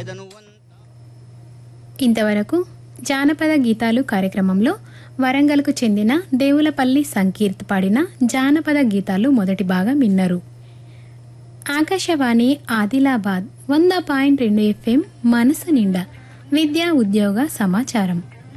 ఎదనువంత ఇంతవరకు జానపద గీతాలు కార్యక్రమంలో వరంగల్కు చెందిన దేవులపల్లి సంకీర్త్ పాడిన జానపద గీతాలు మొదటి భాగం విన్నారు ఆకాశవాణి ఆదిలాబాద్ వంద పాయింట్ రెండు ఎఫ్ఎం మనసు నిండా విద్యా ఉద్యోగ సమాచారం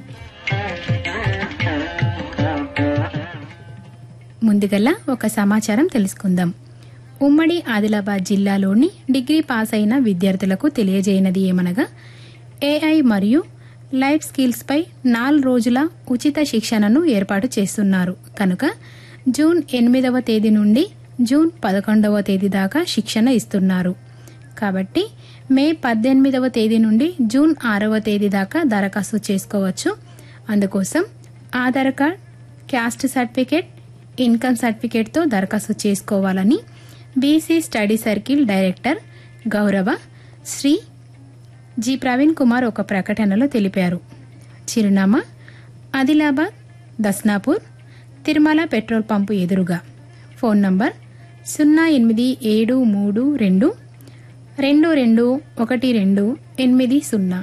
ముందుగల్లా ఒక సమాచారం తెలుసుకుందాం ఉమ్మడి ఆదిలాబాద్ జిల్లాలోని డిగ్రీ పాస్ అయిన విద్యార్థులకు తెలియజేయనది ఏమనగా ఏఐ మరియు లైఫ్ స్కిల్స్పై నాలుగు రోజుల ఉచిత శిక్షణను ఏర్పాటు చేస్తున్నారు కనుక జూన్ ఎనిమిదవ తేదీ నుండి జూన్ పదకొండవ తేదీ దాకా శిక్షణ ఇస్తున్నారు కాబట్టి మే పద్దెనిమిదవ తేదీ నుండి జూన్ ఆరవ తేదీ దాకా దరఖాస్తు చేసుకోవచ్చు అందుకోసం Aadhaar card caste certificate income సర్టిఫికేట్తో దరఖాస్తు చేసుకోవాలని బీసీ స్టడీ సర్కిల్ డైరెక్టర్ గౌరవ శ్రీ జి ప్రవీణ్ కుమార్ ఒక ప్రకటనలో తెలిపారు చిరునామా ఆదిలాబాద్ దస్నాపూర్ తిరుమల పెట్రోల్ పంపు ఎదురుగా ఫోన్ నంబర్ సున్నా ఎనిమిది ఏడు మూడు రెండు రెండు రెండు ఒకటి రెండు ఎనిమిది సున్నా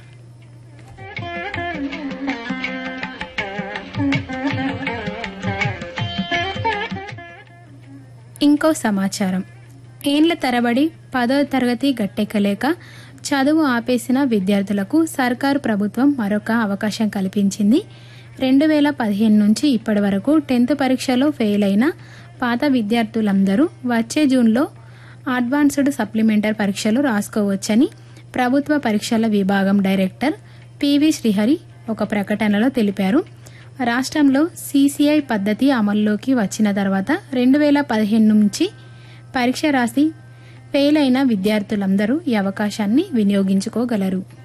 ఇంకో సమాచారం ఏండ్ల తరబడి పదో తరగతి గట్టెక్కలేక చదువు ఆపేసిన విద్యార్థులకు సర్కారు ప్రభుత్వం మరొక అవకాశం కల్పించింది రెండు వేల పదిహేను నుంచి ఇప్పటి వరకు టెన్త్ పరీక్షలో ఫెయిల్ అయిన పాత విద్యార్థులందరూ వచ్చే జూన్లో అడ్వాన్స్డ్ సప్లిమెంటరీ పరీక్షలు రాసుకోవచ్చని ప్రభుత్వ పరీక్షల విభాగం డైరెక్టర్ పివి శ్రీహరి ఒక ప్రకటనలో తెలిపారు రాష్ట్రంలో సీసీఐ పద్ధతి అమల్లోకి వచ్చిన తర్వాత రెండు వేల పదిహేను నుంచి పరీక్ష రాసి ఫెయిల్ అయిన విద్యార్థులందరూ ఈ అవకాశాన్ని వినియోగించుకోగలరు